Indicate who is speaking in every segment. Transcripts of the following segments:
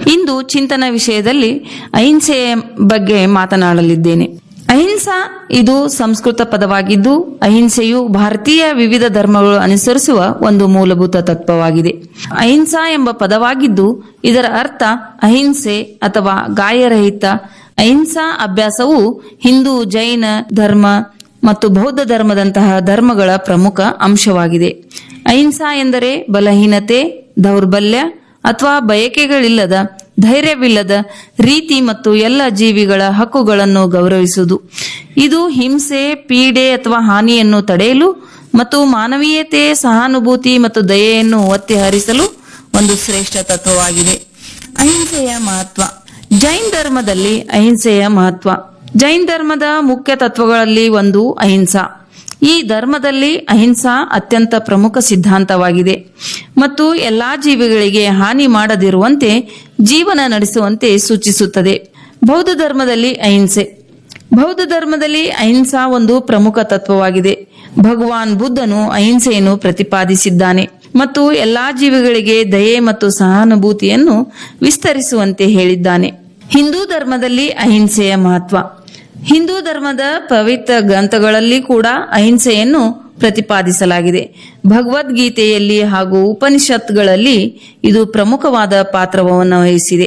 Speaker 1: ಇಂದು ಚಿಂತನ ವಿಷಯದಲ್ಲಿ ಅಹಿಂಸೆಯ ಬಗ್ಗೆ ಮಾತನಾಡಲಿದ್ದೇನೆ ಅಹಿಂಸಾ ಇದು ಸಂಸ್ಕೃತ ಪದವಾಗಿದ್ದು ಅಹಿಂಸೆಯು ಭಾರತೀಯ ವಿವಿಧ ಧರ್ಮಗಳು ಅನುಸರಿಸುವ ಒಂದು ಮೂಲಭೂತ ತತ್ವವಾಗಿದೆ ಅಹಿಂಸಾ ಎಂಬ ಪದವಾಗಿದ್ದು ಇದರ ಅರ್ಥ ಅಹಿಂಸೆ ಅಥವಾ ಗಾಯರಹಿತ ಅಹಿಂಸಾ ಅಭ್ಯಾಸವು ಹಿಂದೂ ಜೈನ ಧರ್ಮ ಮತ್ತು ಬೌದ್ಧ ಧರ್ಮದಂತಹ ಧರ್ಮಗಳ ಪ್ರಮುಖ ಅಂಶವಾಗಿದೆ ಅಹಿಂಸಾ ಎಂದರೆ ಬಲಹೀನತೆ ದೌರ್ಬಲ್ಯ ಅಥವಾ ಬಯಕೆಗಳಿಲ್ಲದ ಧೈರ್ಯವಿಲ್ಲದ ರೀತಿ ಮತ್ತು ಎಲ್ಲ ಜೀವಿಗಳ ಹಕ್ಕುಗಳನ್ನು ಗೌರವಿಸುವುದು ಇದು ಹಿಂಸೆ ಪೀಡೆ ಅಥವಾ ಹಾನಿಯನ್ನು ತಡೆಯಲು ಮತ್ತು ಮಾನವೀಯತೆ ಸಹಾನುಭೂತಿ ಮತ್ತು ದಯೆಯನ್ನು ಒತ್ತಿ ಹರಿಸಲು ಒಂದು ಶ್ರೇಷ್ಠ ತತ್ವವಾಗಿದೆ ಅಹಿಂಸೆಯ ಮಹತ್ವ ಜೈನ್ ಧರ್ಮದಲ್ಲಿ ಅಹಿಂಸೆಯ ಮಹತ್ವ ಜೈನ್ ಧರ್ಮದ ಮುಖ್ಯ ತತ್ವಗಳಲ್ಲಿ ಒಂದು ಅಹಿಂಸಾ ಈ ಧರ್ಮದಲ್ಲಿ ಅಹಿಂಸಾ ಅತ್ಯಂತ ಪ್ರಮುಖ ಸಿದ್ಧಾಂತವಾಗಿದೆ ಮತ್ತು ಎಲ್ಲಾ ಜೀವಿಗಳಿಗೆ ಹಾನಿ ಮಾಡದಿರುವಂತೆ ಜೀವನ ನಡೆಸುವಂತೆ ಸೂಚಿಸುತ್ತದೆ ಬೌದ್ಧ ಧರ್ಮದಲ್ಲಿ ಅಹಿಂಸೆ ಬೌದ್ಧ ಧರ್ಮದಲ್ಲಿ ಅಹಿಂಸಾ ಒಂದು ಪ್ರಮುಖ ತತ್ವವಾಗಿದೆ ಭಗವಾನ್ ಬುದ್ಧನು ಅಹಿಂಸೆಯನ್ನು ಪ್ರತಿಪಾದಿಸಿದ್ದಾನೆ ಮತ್ತು ಎಲ್ಲಾ ಜೀವಿಗಳಿಗೆ ದಯೆ ಮತ್ತು ಸಹಾನುಭೂತಿಯನ್ನು ವಿಸ್ತರಿಸುವಂತೆ ಹೇಳಿದ್ದಾನೆ ಹಿಂದೂ ಧರ್ಮದಲ್ಲಿ ಅಹಿಂಸೆಯ ಮಹತ್ವ ಹಿಂದೂ ಧರ್ಮದ ಪವಿತ್ರ ಗ್ರಂಥಗಳಲ್ಲಿ ಕೂಡ ಅಹಿಂಸೆಯನ್ನು ಪ್ರತಿಪಾದಿಸಲಾಗಿದೆ ಭಗವದ್ಗೀತೆಯಲ್ಲಿ ಹಾಗೂ ಉಪನಿಷತ್ಗಳಲ್ಲಿ ಇದು ಪ್ರಮುಖವಾದ ಪಾತ್ರವನ್ನು ವಹಿಸಿದೆ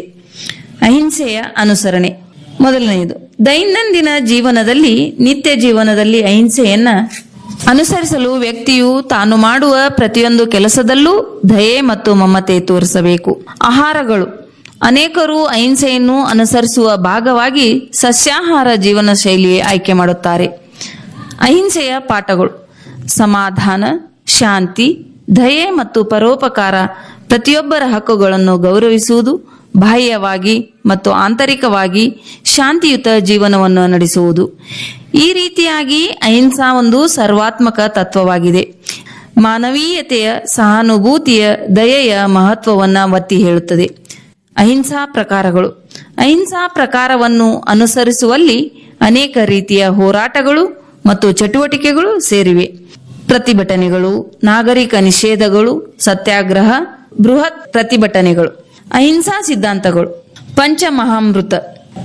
Speaker 1: ಅಹಿಂಸೆಯ ಅನುಸರಣೆ ಮೊದಲನೆಯದು ದೈನಂದಿನ ಜೀವನದಲ್ಲಿ ನಿತ್ಯ ಜೀವನದಲ್ಲಿ ಅಹಿಂಸೆಯನ್ನ ಅನುಸರಿಸಲು ವ್ಯಕ್ತಿಯು ತಾನು ಮಾಡುವ ಪ್ರತಿಯೊಂದು ಕೆಲಸದಲ್ಲೂ ದಯೆ ಮತ್ತು ಮಮತೆ ತೋರಿಸಬೇಕು ಆಹಾರಗಳು ಅನೇಕರು ಅಹಿಂಸೆಯನ್ನು ಅನುಸರಿಸುವ ಭಾಗವಾಗಿ ಸಸ್ಯಾಹಾರ ಜೀವನ ಶೈಲಿ ಆಯ್ಕೆ ಮಾಡುತ್ತಾರೆ ಅಹಿಂಸೆಯ ಪಾಠಗಳು ಸಮಾಧಾನ ಶಾಂತಿ ದಯೆ ಮತ್ತು ಪರೋಪಕಾರ ಪ್ರತಿಯೊಬ್ಬರ ಹಕ್ಕುಗಳನ್ನು ಗೌರವಿಸುವುದು ಬಾಹ್ಯವಾಗಿ ಮತ್ತು ಆಂತರಿಕವಾಗಿ ಶಾಂತಿಯುತ ಜೀವನವನ್ನು ನಡೆಸುವುದು ಈ ರೀತಿಯಾಗಿ ಅಹಿಂಸಾ ಒಂದು ಸರ್ವಾತ್ಮಕ ತತ್ವವಾಗಿದೆ ಮಾನವೀಯತೆಯ ಸಹಾನುಭೂತಿಯ ದಯೆಯ ಮಹತ್ವವನ್ನ ಒತ್ತಿ ಹೇಳುತ್ತದೆ ಅಹಿಂಸಾ ಪ್ರಕಾರಗಳು ಅಹಿಂಸಾ ಪ್ರಕಾರವನ್ನು ಅನುಸರಿಸುವಲ್ಲಿ ಅನೇಕ ರೀತಿಯ ಹೋರಾಟಗಳು ಮತ್ತು ಚಟುವಟಿಕೆಗಳು ಸೇರಿವೆ ಪ್ರತಿಭಟನೆಗಳು ನಾಗರಿಕ ನಿಷೇಧಗಳು ಸತ್ಯಾಗ್ರಹ ಬೃಹತ್ ಪ್ರತಿಭಟನೆಗಳು ಅಹಿಂಸಾ ಸಿದ್ಧಾಂತಗಳು ಪಂಚಮಹಾಮೃತ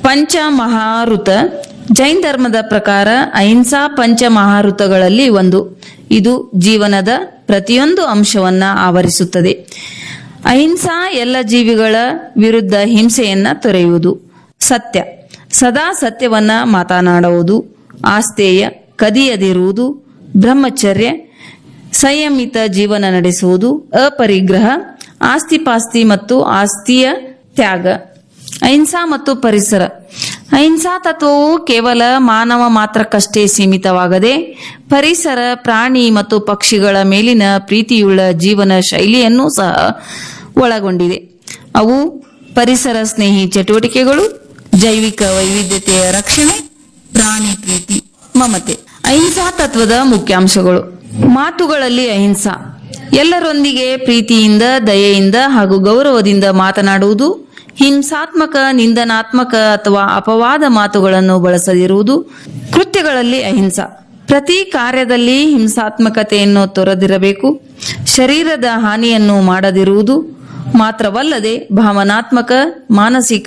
Speaker 1: ಪಂಚಮಹಾಋತ ಜೈನ್ ಧರ್ಮದ ಪ್ರಕಾರ ಅಹಿಂಸಾ ಪಂಚಮಹಾಋತಗಳಲ್ಲಿ ಒಂದು ಇದು ಜೀವನದ ಪ್ರತಿಯೊಂದು ಅಂಶವನ್ನ ಆವರಿಸುತ್ತದೆ ಅಹಿಂಸಾ ಎಲ್ಲ ಜೀವಿಗಳ ವಿರುದ್ಧ ಹಿಂಸೆಯನ್ನ ತೊರೆಯುವುದು ಸತ್ಯ ಸದಾ ಸತ್ಯವನ್ನ ಮಾತನಾಡುವುದು ಆಸ್ತೇಯ ಕದಿಯದಿರುವುದು ಬ್ರಹ್ಮಚರ್ಯ ಸಂಯಮಿತ ಜೀವನ ನಡೆಸುವುದು ಅಪರಿಗ್ರಹ ಆಸ್ತಿಪಾಸ್ತಿ ಮತ್ತು ಆಸ್ತಿಯ ತ್ಯಾಗ ಅಹಿಂಸಾ ಮತ್ತು ಪರಿಸರ ಅಹಿಂಸಾ ತತ್ವವು ಕೇವಲ ಮಾನವ ಮಾತ್ರಕ್ಕಷ್ಟೇ ಸೀಮಿತವಾಗದೆ ಪರಿಸರ ಪ್ರಾಣಿ ಮತ್ತು ಪಕ್ಷಿಗಳ ಮೇಲಿನ ಪ್ರೀತಿಯುಳ್ಳ ಜೀವನ ಶೈಲಿಯನ್ನು ಸಹ ಒಳಗೊಂಡಿದೆ ಅವು ಪರಿಸರ ಸ್ನೇಹಿ ಚಟುವಟಿಕೆಗಳು ಜೈವಿಕ ವೈವಿಧ್ಯತೆಯ ರಕ್ಷಣೆ ಪ್ರಾಣಿ ಪ್ರೀತಿ ಮಮತೆ ಅಹಿಂಸಾ ತತ್ವದ ಮುಖ್ಯಾಂಶಗಳು ಮಾತುಗಳಲ್ಲಿ ಅಹಿಂಸಾ ಎಲ್ಲರೊಂದಿಗೆ ಪ್ರೀತಿಯಿಂದ ದಯೆಯಿಂದ ಹಾಗೂ ಗೌರವದಿಂದ ಮಾತನಾಡುವುದು ಹಿಂಸಾತ್ಮಕ ನಿಂದನಾತ್ಮಕ ಅಥವಾ ಅಪವಾದ ಮಾತುಗಳನ್ನು ಬಳಸದಿರುವುದು ಕೃತ್ಯಗಳಲ್ಲಿ ಅಹಿಂಸಾ ಪ್ರತಿ ಕಾರ್ಯದಲ್ಲಿ ಹಿಂಸಾತ್ಮಕತೆಯನ್ನು ತೊರೆದಿರಬೇಕು ಶರೀರದ ಹಾನಿಯನ್ನು ಮಾಡದಿರುವುದು ಮಾತ್ರವಲ್ಲದೆ ಭಾವನಾತ್ಮಕ ಮಾನಸಿಕ